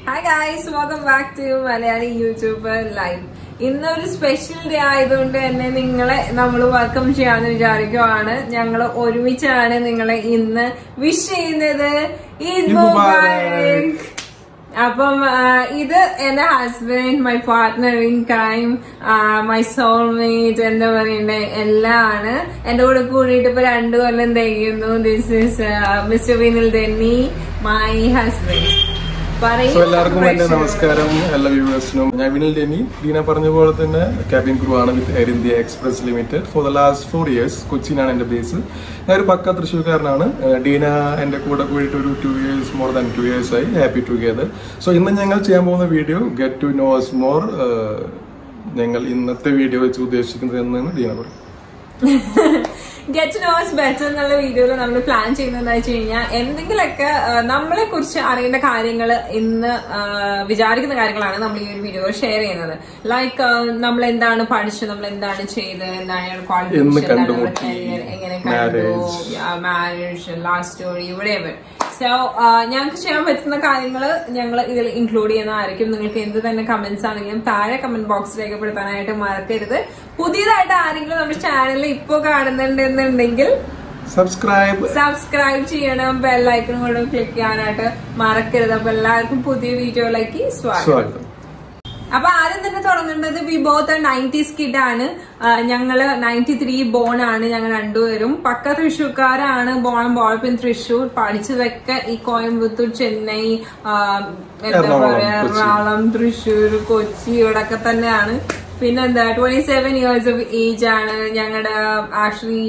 Hi guys welcome back to Malayali YouTube live ഇന്നൊരു special day ആയതുകൊണ്ട് തന്നെ നിങ്ങളെ നമ്മൾ വെൽക്കം ചെയ്യാന്ന് വിചാരിക്കുവാണ് ഞങ്ങൾ ഒരുമിച്ചാണ് നിങ്ങളെ ഇന്ന് വിഷ് ചെയ്യുന്നത് ഈദ് ഈദ് മുബാരക്. മുബാരക് അപ്പം ആ, ഇത് എന്റെ husband my partner in crime my soulmate എന്താ പറയണ്ടേ എല്ലാം ആണ് എന്റെ കൂടെ കൂടിയിട്ട് ഇപ്പൊ രണ്ടു കൊല്ലം തികയുന്നു this is mister Vinil Denny my husband so എല്ലാവർക്കും എന്റെ നമസ്കാരം എല്ലാ വ്യൂവേഴ്സിനും ഞാൻ വിനിൽ ഡെനി ഡീന പറഞ്ഞ പോലെ തന്നെ ക്യാബിൻ ക്രൂ ആണ് with Air India Express Limited for the last four years കൊച്ചിയിലാണ് എന്റെ ബേസ് ഞാൻ ഒരു പക്ക തൃശ്ശൂർക്കാരനാണ് ഏഹ് ഡീന എന്റെ കൂടെ കൂടിയിട്ട് ഒരു two years more than two years ആയി ഹാപ്പി ടുഗെദർ സോ ഇന്ന് ഞങ്ങൾ ചെയ്യാൻ പോകുന്ന video get to know us more ഞങ്ങൾ ഇന്നത്തെ വീഡിയോ വെച്ച് ഉദ്ദേശിക്കുന്നത് എന്നാണ് ഡീന പറയും ഗെറ്റ് നോസ് ബെറ്റർ എന്നുള്ള വീഡിയോയിൽ നമ്മൾ പ്ലാൻ ചെയ്യുന്നത് എന്താ വെച്ച് കഴിഞ്ഞാൽ എന്തെങ്കിലുമൊക്കെ ആ, നമ്മളെ കുറിച്ച് അറിയേണ്ട കാര്യങ്ങൾ ഇന്ന് ആ, വിചാരിക്കുന്ന കാര്യങ്ങളാണ് നമ്മൾ ഈ ഒരു വീഡിയോ ഷെയർ ചെയ്യുന്നത് ലൈക്ക് നമ്മൾ എന്താണ് പഠിച്ചത് നമ്മൾ എന്താണ് ചെയ്തത് എന്താണ് എന്ന് qualification, എന്താണ് നമ്മുടെ കണ്ടുമുട്ടി, career, എങ്ങനെ കണ്ടു marriage. മാരേജ് ലാസ്റ്റ് സ്റ്റോറി ഇവിടെ സോ ഞങ്ങൾക്ക് ചെയ്യാൻ പറ്റുന്ന കാര്യങ്ങൾ ഞങ്ങൾ ഇതിൽ ഇൻക്ലൂഡ് ചെയ്യുന്നതായിരിക്കും നിങ്ങൾക്ക് എന്ത് തന്നെ കമന്റ്സ് ആണെങ്കിലും താഴെ കമന്റ് ബോക്സ് രേഖപ്പെടുത്താനായിട്ട് മറക്കരുത് പുതിയതായിട്ട് ആരെങ്കിലും നമ്മുടെ ചാനൽ ഇപ്പോ കാണുന്നുണ്ടെന്നുണ്ടെങ്കിൽ സബ്സ്ക്രൈബ് സബ്സ്ക്രൈബ് ചെയ്യണം ബെല്ലൈക്കണും കൂടെ ക്ലിക്ക് ചെയ്യാനായിട്ട് മറക്കരുത് അപ്പൊ എല്ലാവർക്കും പുതിയ വീഡിയോയിലേക്ക് സ്വാഗതം സ്വാഗതം അപ്പൊ ആദ്യം തന്നെ തുടങ്ങുന്നത് വി ബോത്ത് നയൻറ്റീസ് കിഡ് ആണ് ആ, ഞങ്ങള് നയൻറ്റി ത്രീ ബോൺ ആണ് ഞങ്ങൾ രണ്ടുപേരും പക്ക തൃശ്ശൂർക്കാരാണ് ബോൺ ബോൾപ്പിൻ തൃശ്ശൂർ പഠിച്ചതൊക്കെ ഈ കോയമ്പത്തൂർ ചെന്നൈ ആ, എന്താ എറണാകുളം, പറയാ കൊച്ചി. എറണാകുളം തൃശ്ശൂർ കൊച്ചി ഇവിടൊക്കെ തന്നെയാണ് പിന്നെന്താ twenty seven years of age ആണ് ഞങ്ങളുടെ ആക്ച്വലി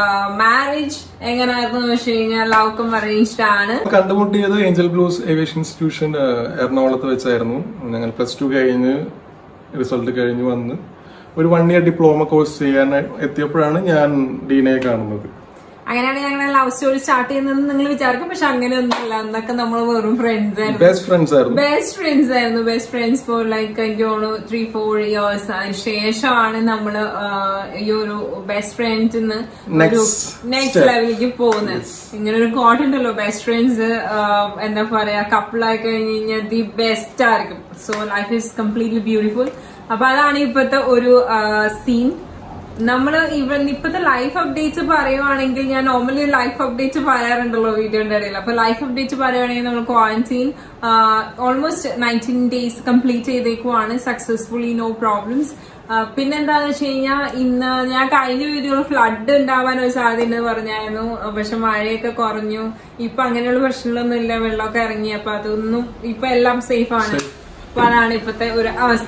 മാരേജ് എങ്ങനെയായിരുന്നു എന്ന് വെച്ച് കഴിഞ്ഞാൽ ലൗക്കം അറേഞ്ച്ഡ് ആണ് കണ്ടുമുട്ടിയത് ഏഞ്ചൽ ബ്ലൂസ് ഏവിയേഷൻ ഇൻസ്റ്റിറ്റ്യൂഷൻ ഏഹ്, എറണാകുളത്ത് വെച്ചായിരുന്നു ഞങ്ങൾ പ്ലസ് ടു കഴിഞ്ഞ് റിസൾട്ട് കഴിഞ്ഞ് വന്ന് ഒരു വൺ ഇയർ ഡിപ്ലോമ കോഴ്സ് ചെയ്യാൻ എത്തിയപ്പോഴാണ് ഞാൻ ഡീനയെ കാണുന്നത് അങ്ങനെയാണ് ഞങ്ങളുടെ ലവ് സ്റ്റോറി സ്റ്റാർട്ട് ചെയ്യുന്നത് നിങ്ങൾ വിചാരിക്കും പക്ഷെ അങ്ങനെയൊന്നുമല്ല അന്നൊക്കെ നമ്മൾ വെറും ഫ്രണ്ട്സ് ആയിരുന്നു ബെസ്റ്റ് ഫ്രണ്ട്സ് ആയിരുന്നു ബെസ്റ്റ് ഫ്രണ്ട്സ് ആയിരുന്നു ബെസ്റ്റ് ഫ്രണ്ട്സ് ഫോർ ലൈക്ക് എനിക്ക് തോന്നുന്നു ത്രീ ഫോർ ഇയേഴ്സ് അതിന് ശേഷമാണ് നമ്മള് ആഹ്, ഈ ഒരു ബെസ്റ്റ് ഫ്രണ്ട്സ് ഒരു Next നെക്സ്റ്റ് step. ലെവലിലേക്ക് പോകുന്നത് ഇങ്ങനെ ഒരു കോട്ട് ഉണ്ടല്ലോ ബെസ്റ്റ് ഫ്രണ്ട്സ് എന്താ പറയാ കപ്പിളായി കഴിഞ്ഞ് കഴിഞ്ഞാൽ ദി ബെസ്റ്റ് ആയിരിക്കും so life is completely beautiful അപ്പൊ അതാണ് ഇപ്പോഴത്തെ ഒരു സീൻ നമ്മള് ഇവൻ ഇപ്പത്തെ ലൈഫ് അപ്ഡേറ്റ്സ് പറയുവാണെങ്കിൽ ഞാൻ നോർമലി ലൈഫ് അപ്ഡേറ്റ് പറയാറുണ്ടല്ലോ വീഡിയോന്റെ ഇടയിൽ അപ്പൊ ലൈഫ് അപ്ഡേറ്റ് പറയുവാണെങ്കിൽ നമ്മൾ quarantine almost nineteen days complete ചെയ്തേക്കുവാണ് സക്സസ്ഫുള്ളി നോ പ്രോബ്ലംസ് പിന്നെന്താന്ന് വെച്ച് കഴിഞ്ഞാൽ ഇന്ന് ഞാൻ കഴിഞ്ഞ വീഡിയോയിൽ ഫ്ലഡ് ഉണ്ടാവാൻ ഒരു സാധ്യത ഉണ്ടെന്ന് പറഞ്ഞായിരുന്നു പക്ഷെ മഴയൊക്കെ കുറഞ്ഞു ഇപ്പൊ അങ്ങനെയുള്ള പ്രശ്നങ്ങളൊന്നും ഇല്ല വെള്ളമൊക്കെ ഇറങ്ങി അപ്പൊ അതൊന്നും ഇപ്പൊ എല്ലാം സേഫ് ആണ് അപ്പൊ അതാണ് ഇപ്പത്തെ ഒരു അവസ്ഥ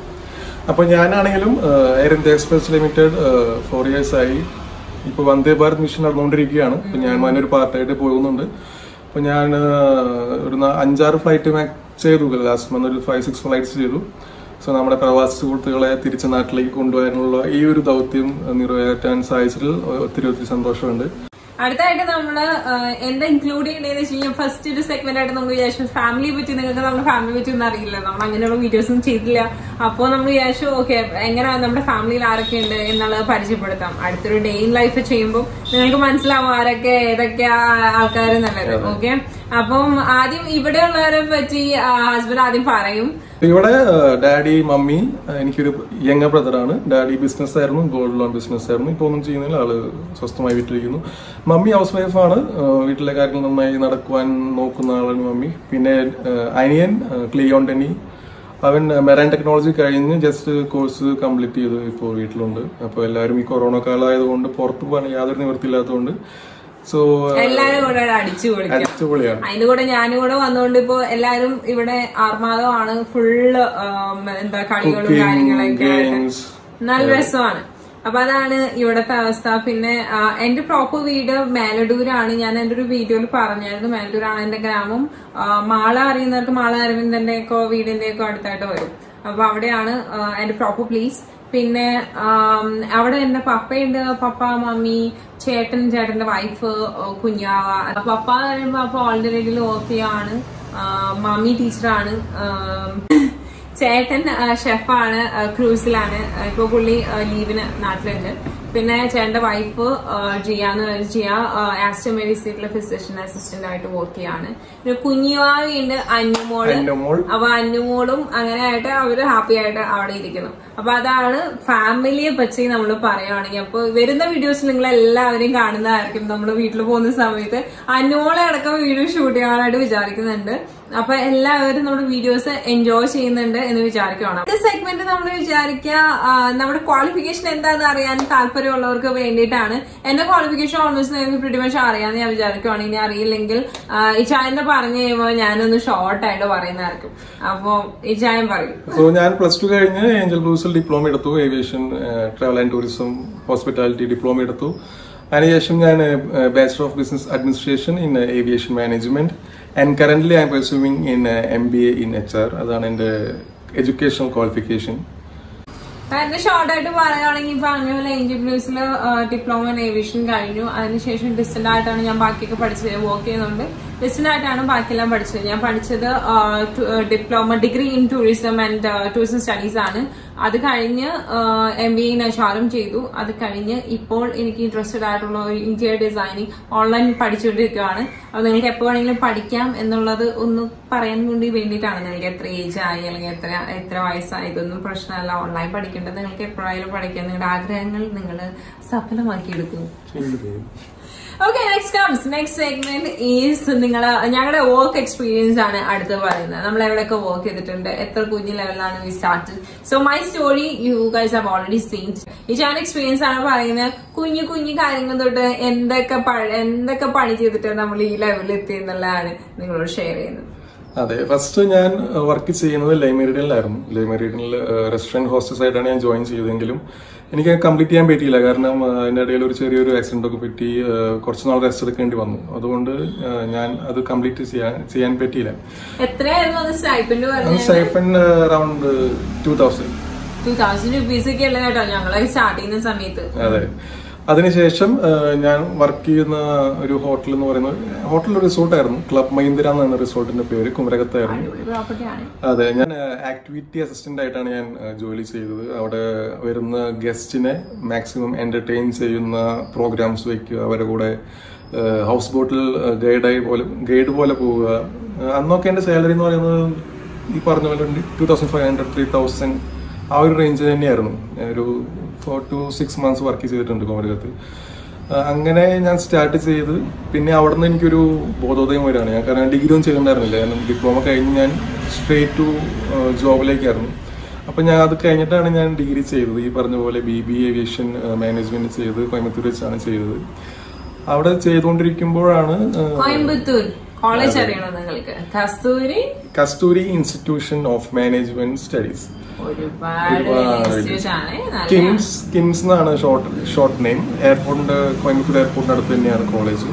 അപ്പൊ ഞാനാണെങ്കിലും Air India Express Limited four years ആയി ഇപ്പൊ വന്ദേ ഭാരത് മിഷൻ നടന്നുകൊണ്ടിരിക്കുകയാണ് അപ്പൊ ഞാൻ അതിനൊരു പാർട്ടായിട്ട് പോകുന്നുണ്ട് അപ്പൊ ഞാൻ ഏഹ്, ഒരു നാ- അഞ്ചാറ് ഫ്ലൈറ്റ് മാക് ചെയ്തു ലാസ്റ്റ് മന്ത് ഒരു ഫൈവ് സിക്സ് ഫ്ലൈറ്റ്സ് ചെയ്തു സോ നമ്മുടെ പ്രവാസി സുഹൃത്തുക്കളെ തിരിച്ച് നാട്ടിലേക്ക് കൊണ്ടുവരാനുള്ള ഈ ഒരു ദൗത്യം നിറവേറ്റാൻ സാധിച്ചതിൽ ഒത്തിരി ഒത്തിരി സന്തോഷമുണ്ട് അടുത്തായിട്ട് നമ്മള് ആ, എന്താ ഇൻക്ലൂഡ് ചെയ്യണേന്ന് വെച്ച് കഴിഞ്ഞാൽ ഫസ്റ്റ് ഒരു സെഗ്മെന്റ് ആയിട്ട് നമുക്ക് വിചാരിച്ചു ഫാമിലിയെ പറ്റി നിങ്ങൾക്ക് നമ്മുടെ ഫാമിലിയെ പറ്റി ഒന്നും അറിയില്ല നമ്മൾ അങ്ങനെയുള്ള വീഡിയോസ് ഒന്നും ചെയ്തില്ല അപ്പോൾ നമ്മൾ വിചാരിച്ചു ഓക്കെ എങ്ങനെ നമ്മുടെ ഫാമിലിയിൽ ആരൊക്കെ ഉണ്ട് എന്നുള്ളത് പരിചയപ്പെടുത്താം അടുത്തൊരു ഡേ ഇൻ ലൈഫ് ചെയ്യുമ്പോൾ നിങ്ങൾക്ക് മനസ്സിലാവും ആരൊക്കെ ഏതൊക്കെ ആൾക്കാർ നല്ലത് ഓക്കെ അപ്പം ആദ്യം ഇവിടെയുള്ളവരെ പറ്റി ഹസ്ബൻഡ് ആദ്യം പറയും ഇവിടെ ഡാഡി മമ്മി ആ, എനിക്കൊരു യങ്ങ ബ്രദറാണ് ഡാഡി ബിസിനസ് ആയിരുന്നു ഗോൾഡ് ലോൺ ബിസിനസ് ആയിരുന്നു ഇപ്പൊ ഒന്നും ചെയ്യുന്നില്ല ആള് സ്വസ്ഥമായി വീട്ടിലിരിക്കുന്നു മമ്മി ഹൗസ് വൈഫാണ് ആ, വീട്ടിലെ കാര്യങ്ങൾ നന്നായി നടക്കുവാൻ നോക്കുന്ന ആളാണ് മമ്മി പിന്നെ ആ, അനിയൻ ആ, ക്ലിയോൺ ടെനി അവൻ മെറൈൻ ടെക്നോളജി കഴിഞ്ഞ് ജസ്റ്റ് കോഴ്സ് കംപ്ലീറ്റ് ചെയ്ത് ഇപ്പോൾ വീട്ടിലുണ്ട് അപ്പോൾ എല്ലാവരും ഈ കൊറോണ കാലമായതുകൊണ്ട് പുറത്ത് പോകാൻ യാതൊരു നിവൃത്തിയില്ലാത്തതുകൊണ്ട് സോ എല്ലാരും കൂടെ അടിച്ചു പൊളിക്കാം അടിച്ചുപൊളിയാണ് അതിന്റെ കൂടെ ഞാനും കൂടെ വന്നുകൊണ്ട് ഇപ്പൊ എല്ലാരും ഇവിടെ ആർമാദമാണ് ഫുള്ള് എന്താ കളികളും Cooking, കാര്യങ്ങളൊക്കെ ആയിട്ട് games. നല്ല രസമാണ് അപ്പൊ അതാണ് ഇവിടത്തെ അവസ്ഥ പിന്നെ ആ, എന്റെ പ്രോപ്പർ വീട് മേലഡൂരാണ് ഞാൻ എന്റെ ഒരു വീഡിയോയിൽ പറഞ്ഞായിരുന്നു മേലഡൂരാണ് എന്റെ ഗ്രാമം ആ, മാള അറിയുന്നവർക്ക് മാള അരവിന്ദന്റെ ഒക്കെ വീടിന്റെ ഒക്കെ അടുത്തായിട്ട് വരും അപ്പൊ അവിടെയാണ് ആ, എന്റെ പ്രോപ്പർ പ്ലേസ് പിന്നെ ആം, അവിടെ എന്റെ പപ്പയുണ്ട് പപ്പ മമ്മി ചേട്ടൻ ചേട്ടന്റെ വൈഫ് കുഞ്ഞാവ പപ്പ എന്ന് പറയുമ്പോ അപ്പൊ ഓൾറെഡി വർക്ക് ചെയ്യാണ് ആ, മമ്മി ടീച്ചറാണ് ആം, ചേട്ടൻ ആ, ഷെഫാണ് ആ, ക്രൂസിലാണ് ആ, ഇപ്പൊ പുള്ളി ആ, ലീവിന് നാട്ടിലുണ്ട് പിന്നെ ചേട്ടന്റെ വൈഫ് ജിയാന്ന് പറഞ്ഞ ജിയ ആസ്റ്റർ മെഡിസിറ്റിലെ ഫിസിഷ്യൻ അസിസ്റ്റന്റ് ആയിട്ട് വർക്ക് ചെയ്യാണ് പിന്നെ കുഞ്ഞുവാവിയുണ്ട് അന്നുമോള് അന്നുമോൾ അപ്പൊ അന്നുമോളും അങ്ങനെ ആയിട്ട് അവര് ഹാപ്പി ആയിട്ട് അവിടെ ഇരിക്കുന്നു അപ്പൊ അതാണ് ഫാമിലിയെ പറ്റി നമ്മൾ പറയുവാണെങ്കിൽ അപ്പൊ വരുന്ന വീഡിയോസ് നിങ്ങൾ എല്ലാവരെയും കാണുന്നതായിരിക്കും നമ്മൾ വീട്ടിൽ പോകുന്ന സമയത്ത് അന്നുമോളെ അടക്കം വീഡിയോ ഷൂട്ട് ചെയ്യാനായിട്ട് വിചാരിക്കുന്നുണ്ട് അപ്പൊ എല്ലാവരും നമ്മുടെ വീഡിയോസ് എൻജോയ് ചെയ്യുന്നുണ്ട് എന്ന് വിചാരിക്കുവാണ് അടുത്ത സെഗ്മെന്റ് നമ്മൾ വിചാരിക്കുക ആ, നമ്മുടെ ക്വാളിഫിക്കേഷൻ എന്താണെന്ന് അറിയാൻ താല്പര്യമുള്ളവർക്ക് വേണ്ടിയിട്ടാണ് എന്റെ ക്വാളിഫിക്കേഷൻ ഓൾമോസ്റ്റ് നിങ്ങൾക്ക് പ്രിറ്റി മച്ച് അറിയാമെന്ന് ഞാൻ വിചാരിക്കുവാണ് ഇനി അറിയില്ലെങ്കിൽ ആ, ഈ ചായന്റെ പറഞ്ഞു കഴിയുമ്പോൾ ഞാനൊന്ന് ഷോർട്ട് ആയിട്ട് പറയുന്നതായിരിക്കും അപ്പൊ ഈ ചായം പറയും സോ ഞാൻ പ്ലസ് ടു കഴിഞ്ഞ് ഏഞ്ചൽ ബ്ലൂസിൽ ഡിപ്ലോമ എടുത്തു aviation travel and tourism hospitality diploma എടുത്തു അതിനുശേഷം ഞാൻ bachelor of business administration in aviation management and currently I'm pursuing in M B A in H R അതാണ് എൻ്റെ എഡ്യൂക്കേഷണൽ ക്വാളിഫിക്കേഷൻ എന്റെ short ആയിട്ട് പറയുകയാണെങ്കിൽ ഇപ്പൊ അങ്ങനെ ഏഞ്ചൽ ബ്ലൂസിൽ ഡിപ്ലോമ ഇൻ ഏവിയേഷൻ കഴിഞ്ഞു അതിനുശേഷം ഡിസ്റ്റന്റ് ആയിട്ടാണ് ഞാൻ ബാക്കിയൊക്കെ പഠിച്ചത് വർക്ക് ചെയ്യുന്നുണ്ട് ഡിസ്റ്റന്റ് ആയിട്ടാണ് ബാക്കിയെല്ലാം പഠിച്ചത് ഞാൻ പഠിച്ചത് diploma degree in tourism and tourism studies ആണ് അത് കഴിഞ്ഞ് എം ബി ഇൻ എച്ച്ആറും ചെയ്തു അത് കഴിഞ്ഞ് ഇപ്പോൾ എനിക്ക് ഇൻട്രസ്റ്റഡ് ആയിട്ടുള്ള ഒരു ഇന്റീരിയർ ഡിസൈനിങ് ഓൺലൈൻ പഠിച്ചുകൊണ്ടിരിക്കുകയാണ് അപ്പൊ നിങ്ങൾക്ക് എപ്പോ വേണമെങ്കിലും പഠിക്കാം എന്നുള്ളത് ഒന്ന് പറയാൻ വേണ്ടി വേണ്ടിയിട്ടാണ് നിങ്ങൾക്ക് എത്ര ഏജ് ആയി അല്ലെങ്കിൽ എത്ര എത്ര വയസ്സായി ഇതൊന്നും പ്രശ്നമല്ല ഓൺലൈൻ പഠിക്കേണ്ടത് നിങ്ങൾക്ക് എപ്പോഴായാലും പഠിക്കാം നിങ്ങളുടെ ആഗ്രഹങ്ങൾ നിങ്ങൾ സഫലമാക്കിയെടുക്കും okay next comes next segment is നിങ്ങൾ ഞങ്ങളുടെ വർക്ക് എക്സ്പീരിയൻസ് ആണ് അടുത്ത് പറയുന്നത് നമ്മൾ എവിടെയൊക്കെ വർക്ക് ചെയ്തിട്ടുണ്ട് എത്ര കുഞ്ഞു ലെവലിലാണ് we start so my story you guys have already seen ഈ ചാനൽ എക്സ്പീരിയൻസ് ആണ് പറയുന്നത് കുഞ്ഞു കുഞ്ഞു കാര്യങ്ങൾ തൊട്ട് എന്തൊക്കെ പ- എന്തൊക്കെ പണി ചെയ്തിട്ട് നമ്മൾ ഈ ലെവലിൽ എത്തി എന്നുള്ളതാണ് നിങ്ങളോട് ഷെയർ ചെയ്യുന്നത് അതെ ഫസ്റ്റ് ഞാൻ വർക്ക് ചെയ്യുന്നത് ലൈമേരിഡിയനിലായിരുന്നു ലൈമേരിഡിയനിൽ റെസ്റ്റോറന്റ് ഹോസ്റ്റസ് ആയിട്ടാണ് ഞാൻ ജോയിൻ ചെയ്തതെങ്കിലും എനിക്ക് കംപ്ലീറ്റ് ചെയ്യാൻ പറ്റിയില്ല കാരണം ആ, അതിന്റെ ഇടയിൽ ഒരു ചെറിയൊരു ആക്സിഡന്റ് ഒക്കെ പറ്റി ആ, കുറച്ച് നാൾ റെസ്റ്റ് എടുക്കേണ്ടി വന്നു അതുകൊണ്ട് ആ, ഞാൻ അത് കംപ്ലീറ്റ് ചെയ്യാൻ ചെയ്യാൻ പറ്റിയില്ല എത്രയായിരുന്നു അത് സ്റ്റൈപ്പൻഡ് അത് പറഞ്ഞത് stipend around two thousand two thousand rupees ഒക്കെ ഉള്ള കേട്ടോ ഞങ്ങൾ സ്റ്റാർട്ട് ചെയ്യുന്ന സമയത്ത് അതെ അതിനുശേഷം ആ, ഞാൻ വർക്ക് ചെയ്യുന്ന ഒരു ഹോട്ടൽ എന്ന് പറയുന്നത് ഹോട്ടൽ റിസോർട്ടായിരുന്നു ക്ലബ് മഹീന്ദ്ര എന്ന റിസോർട്ടിന്റെ പേര് കുമരകത്തായിരുന്നു ഒരു പ്രോപ്പർട്ടി ആണ് അതെ ഞാൻ ആക്ടിവിറ്റി അസിസ്റ്റന്റ് ആയിട്ടാണ് ഞാൻ ആ, ജോലി ചെയ്തത് അവിടെ വരുന്ന ഗസ്റ്റിനെ മാക്സിമം എന്റർടൈൻ ചെയ്യുന്ന പ്രോഗ്രാംസ് വയ്ക്കുക അവരുടെ കൂടെ ഹൗസ് ബോട്ടിൽ ഗൈഡായി പോലെ ഗൈഡ് പോലെ പോവുക ആ, അന്നൊക്കെ എന്റെ സാലറി എന്ന് പറയുന്നത് ഈ പറഞ്ഞ പോലെ two thousand five hundred three thousand ആ ഒരു റേഞ്ച് തന്നെയായിരുന്നു ഒരു four to six months work ചെയ്തിട്ടുണ്ട് കോമരകത്ത് ആ, അങ്ങനെ ഞാൻ സ്റ്റാർട്ട് ചെയ്ത് പിന്നെ അവിടെ നിന്ന് എനിക്കൊരു ബോധോദയം വരികയാണ് ഞാൻ കാരണം ഡിഗ്രി ഒന്നും ചെയ്തിട്ടുണ്ടായിരുന്നില്ല കാരണം ഡിപ്ലോമ കഴിഞ്ഞ് ഞാൻ സ്ട്രേറ്റ് ടു ജോബിലേക്കായിരുന്നു അപ്പം ഞാൻ അത് കഴിഞ്ഞിട്ടാണ് ഞാൻ ഡിഗ്രി ചെയ്തത് ഈ പറഞ്ഞ പോലെ ബി ബി ഏവിയേഷൻ മാനേജ്മെന്റ് ചെയ്ത് കോയമ്പത്തൂർ വെച്ചാണ് ചെയ്തത് അവിടെ ചെയ്തുകൊണ്ടിരിക്കുമ്പോഴാണ് ആ, കോയമ്പത്തൂർ കോളേജ് അറിയണോ നിങ്ങൾക്ക് Kasturi Kasturi institution of management studies ഒരുപാട് ഒരുപാട് ഇൻസ്റ്റിറ്റ്യൂട്ട് ആണ് നല്ല കിംസ് കിംസ് എന്നാണ് ഷോർട്ട് ഷോർട്ട് നെയിം എയർപോർട്ടിന്റെ കോയമ്പത്തൂർ എയർപോർട്ടിന്റെ അടുത്ത് തന്നെയാണ് college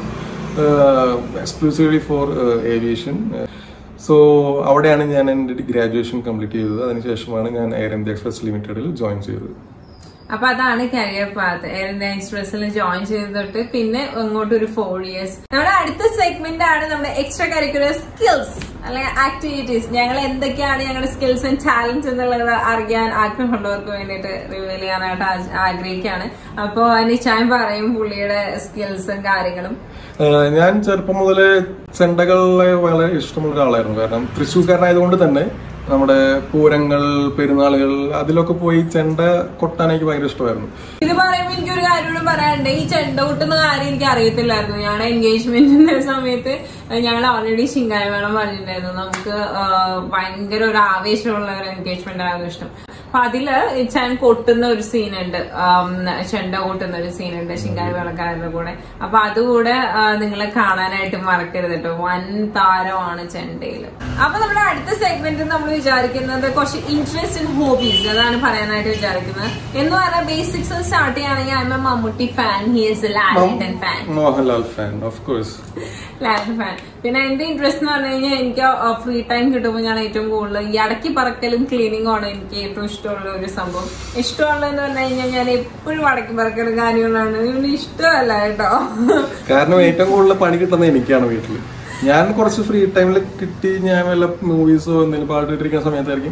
exclusively for aviation so അവിടെയാണ് ഞാൻ എൻ്റെ ഗ്രാജുവേഷൻ കംപ്ലീറ്റ് ചെയ്തത് അതിനുശേഷമാണ് ഞാൻ എയർ ഇന്ത്യ എക്സ്പ്രസ് ലിമിറ്റഡിൽ ജോയിൻ ചെയ്തത് അപ്പൊ അതാണ് കരിയർ പാത്ത് എയർ ഇന്ത്യ എക്സ്പ്രസിൽ ജോയിൻ ചെയ്ത് തൊട്ട് പിന്നെ അങ്ങോട്ട് ഒരു ഫോർ ഇയേഴ്സ് നമ്മുടെ അടുത്ത സെഗ്മെന്റ് ആണ് നമ്മുടെ എക്സ്ട്രാ കരിക്കുലർ സ്കിൽസ് അല്ലെങ്കിൽ ആക്ടിവിറ്റീസ് ഞങ്ങൾ എന്തൊക്കെയാണ് ഞങ്ങളുടെ സ്കിൽസ് ആൻഡ് ടാലൻസ് എന്നുള്ളത് അറിയാൻ ആഗ്രഹമുള്ളവർക്ക് വേണ്ടിയിട്ട് റിവീൽ ചെയ്യാനായിട്ട് ആ- ആഗ്രഹിക്കുകയാണ് അപ്പോൾ നിശ്ചയം പറയും പുള്ളിയുടെ സ്കിൽസും കാര്യങ്ങളും ഏഹ് ഞാൻ ചെറുപ്പം മുതലേ ചെണ്ടകളെ വളരെ ഇഷ്ടമുള്ള ഒരാളായിരുന്നു കാരണം തൃശ്ശൂർക്കാരനായതുകൊണ്ട് തന്നെ നമ്മുടെ പൂരങ്ങൾ പെരുന്നാളുകൾ അതിലൊക്കെ പോയി ചെണ്ട കൊട്ടാൻ എനിക്ക് ഭയങ്കര ഇഷ്ടമായിരുന്നു ഇത് പറയുമ്പോൾ എനിക്ക് ഒരു കാര്യം കൂടെ പറയാനുണ്ട് ഈ ചെണ്ട കൊട്ടുന്ന കാര്യം എനിക്ക് അറിയത്തില്ലായിരുന്നു ഞങ്ങളുടെ എൻഗേജ്മെന്റിന്റെ സമയത്ത് ഞങ്ങൾ ഓൾറെഡി ശിങ്കായ വേണം പറഞ്ഞിട്ടുണ്ടായിരുന്നു നമുക്ക് ആ, ഭയങ്കര ഒരു ആവേശമുള്ള ഒരു എൻഗേജ്മെന്റ് ആയിരുന്നു ഇഷ്ടം അപ്പൊ അതില് ഞാൻ കൊട്ടുന്ന ഒരു സീനുണ്ട് ചെണ്ട കൊട്ടുന്ന ഒരു സീനുണ്ട് ശിങ്കായ വേളക്കാരുടെ കൂടെ അപ്പൊ അതുകൂടെ നിങ്ങൾ കാണാനായിട്ട് മറക്കരുത് കേട്ടോ വൻ താരമാണ് ചെണ്ടയില് അപ്പൊ നമ്മുടെ അടുത്ത സെഗ്മെന്റ് നമ്മൾ വിചാരിക്കുന്നത് കുറച്ച് ഇൻട്രസ്റ്റ് ഇൻ ഹോബീസ് അതാണ് പറയാനായിട്ട് വിചാരിക്കുന്നത് എന്ന് പറഞ്ഞാൽ ബേസിക്സ് സ്റ്റാർട്ട് ചെയ്യുകയാണെങ്കിൽ I'm a Mammootty fan he is Lalan fan Mohanlal fan of course Lalan fan പിന്നെ എന്റെ ഇൻട്രസ്റ്റ് എന്ന് പറഞ്ഞു കഴിഞ്ഞാൽ എനിക്ക് ഫ്രീ ടൈം കിട്ടുമ്പോൾ ഞാൻ ഏറ്റവും കൂടുതൽ ഈ അടക്കി പറക്കലും ക്ലീനിങ്ങും ആണ് എനിക്ക് ഏറ്റവും ഇഷ്ടമുള്ള ഒരു സംഭവം ഇഷ്ടമുള്ളതെന്ന് പറഞ്ഞു കഴിഞ്ഞാൽ ഞാൻ എപ്പോഴും അടക്കി പറക്കലും കാര്യങ്ങളാണ് ഇവന് ഇഷ്ടമല്ല കേട്ടോ കാരണം ഏറ്റവും കൂടുതൽ പണി കിട്ടുന്നത് എനിക്കാണ് വീട്ടിൽ ഞാൻ കുറച്ച് ഫ്രീ ടൈമിൽ കിട്ടി ഞാൻ വല്ല മൂവീസോ എന്തെങ്കിലും പാട്ടിട്ടിരിക്കുന്ന സമയത്തായിരിക്കും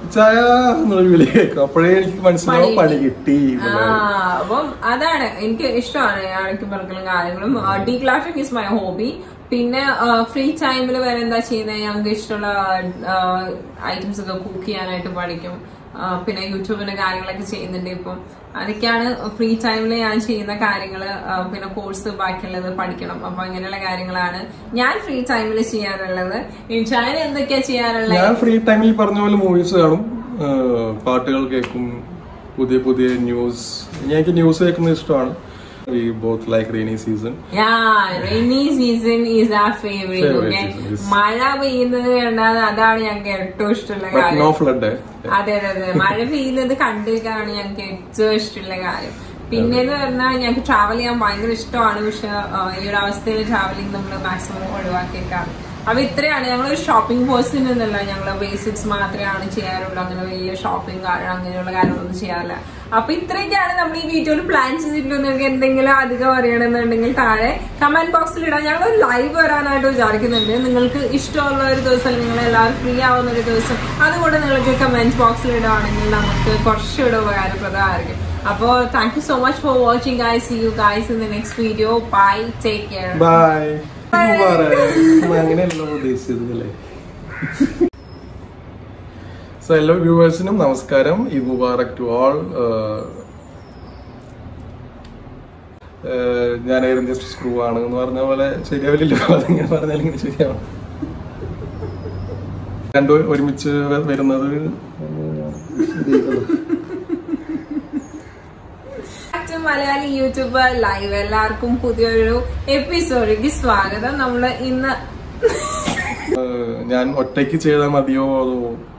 ചായ എന്നുള്ള വിളി കേൾക്കും അപ്പോഴേ എനിക്ക് മനസ്സിലാവും പണി കിട്ടി ആ, അപ്പം അതാണ് എനിക്ക് ഇഷ്ടമാണ് ഇടയ്ക്ക് പറക്കലും കാര്യങ്ങളും ഡീ ക്ലാഷിംഗ് ഇസ് മൈ ഹോബി പിന്നെ ഫ്രീ ടൈമിൽ വേറെ എന്താ ചെയ്യുന്നത് ഞങ്ങൾക്ക് ഇഷ്ടമുള്ള ഐറ്റംസ് ഒക്കെ കുക്ക് ചെയ്യാനായിട്ട് പഠിക്കും ആ, പിന്നെ യൂട്യൂബിന്റെ കാര്യങ്ങളൊക്കെ ചെയ്യുന്നുണ്ട് ഇപ്പം അതൊക്കെയാണ് ഫ്രീ ടൈമിൽ ഞാൻ ചെയ്യുന്ന കാര്യങ്ങള് ആ, പിന്നെ കോഴ്സ് ബാക്കിയുള്ളത് പഠിക്കണം അപ്പൊ അങ്ങനെയുള്ള കാര്യങ്ങളാണ് ഞാൻ ഫ്രീ ടൈമിൽ ചെയ്യാറുള്ളത് ഞാൻ എന്തൊക്കെയാ ചെയ്യാറുള്ളത് ഞാൻ ഫ്രീ ടൈമിൽ പറഞ്ഞ പോലെ മൂവീസ് കാണും ആ, പാട്ടുകൾ കേൾക്കും പുതിയ പുതിയ ന്യൂസ് എനിക്ക് ന്യൂസ് കേൾക്കുന്നത് ഇഷ്ടമാണ് we both like rainy season Yeah, rainy season is our favorite. Favorite okay? season, yes. മഴ പെയ്യുന്നത് കണ്ടാൽ അതാണ് ഞങ്ങൾക്ക് ഏറ്റവും ഇഷ്ടമുള്ള ബട്ട് കാര്യം നോ ഫ്ലഡ് അതെ അതെ അതെ മഴ പെയ്യുന്നത് കണ്ടിരിക്കാനാണ് ഞങ്ങൾക്ക് ഏറ്റവും ഇഷ്ടമുള്ള കാര്യം പിന്നെന്ന് പറഞ്ഞാൽ ഞങ്ങൾക്ക് ട്രാവൽ ചെയ്യാൻ ഭയങ്കര ഇഷ്ടമാണ് പക്ഷെ ആ, ഈ ഒരു അവസ്ഥയിൽ ട്രാവലിംഗ് നമ്മൾ മാക്സിമം ഒഴിവാക്കിയേക്കാണ് അപ്പൊ ഇത്രയാണ് ഞങ്ങൾ ഒരു ഷോപ്പിംഗ് പേഴ്സൺ എന്നല്ല ഞങ്ങൾ ബേസിക്സ് മാത്രമാണ് ചെയ്യാറുള്ളൂ അങ്ങനെ വലിയ ഷോപ്പിംഗ് അങ്ങനെയുള്ള കാര്യങ്ങളൊന്നും ചെയ്യാറില്ല അപ്പൊ ഇത്രയൊക്കെയാണ് നമ്മൾ ഈ വീഡിയോയിൽ പ്ലാൻ ചെയ്തിട്ടുള്ളത് നിങ്ങൾക്ക് എന്തെങ്കിലും അധികം അറിയണമെന്നുണ്ടെങ്കിൽ താഴെ കമന്റ് ബോക്സിൽ ഇടാം ഞങ്ങൾ ലൈവ് വരാനായിട്ട് വിചാരിക്കുന്നുണ്ട് നിങ്ങൾക്ക് ഇഷ്ടമുള്ള ഒരു ദിവസം നിങ്ങൾ എല്ലാവരും ഫ്രീ ആവുന്ന ഒരു ദിവസം അതുകൊണ്ട് നിങ്ങൾക്ക് കമന്റ് ബോക്സിൽ ഇടുകയാണെങ്കിൽ നമുക്ക് കുറച്ചുകൂടെ ഉപകാരപ്രദമായിരിക്കും അപ്പോൾ thank you so much for watching guys see you guys in the next video bye take care bye അങ്ങനെയല്ലോ ഉദ്ദേശിച്ചത് അല്ലേ സോ എല്ലാ വ്യൂവേഴ്സിനും നമസ്കാരം ഈദ് മുബാറക് ടു ഓൾ ഞാനായിരുന്നു ജസ്റ്റ് സ്ക്രൂ ആണ് എന്ന് പറഞ്ഞ പോലെ ശരിയാവില്ലല്ലോ അതിങ്ങനെ പറഞ്ഞാൽ ഇങ്ങനെ ശരിയാവും രണ്ടും ഒരുമിച്ച് വ- വരുന്നത് ടു മലയാളി യൂട്യൂബ് ലൈവ് എല്ലാവർക്കും പുതിയൊരു എപ്പിസോഡിലേക്ക് സ്വാഗതം നമ്മള് ഇന്ന് ഏഹ് ഞാൻ ഒറ്റയ്ക്ക് ചെയ്താൽ മതിയോ അതോ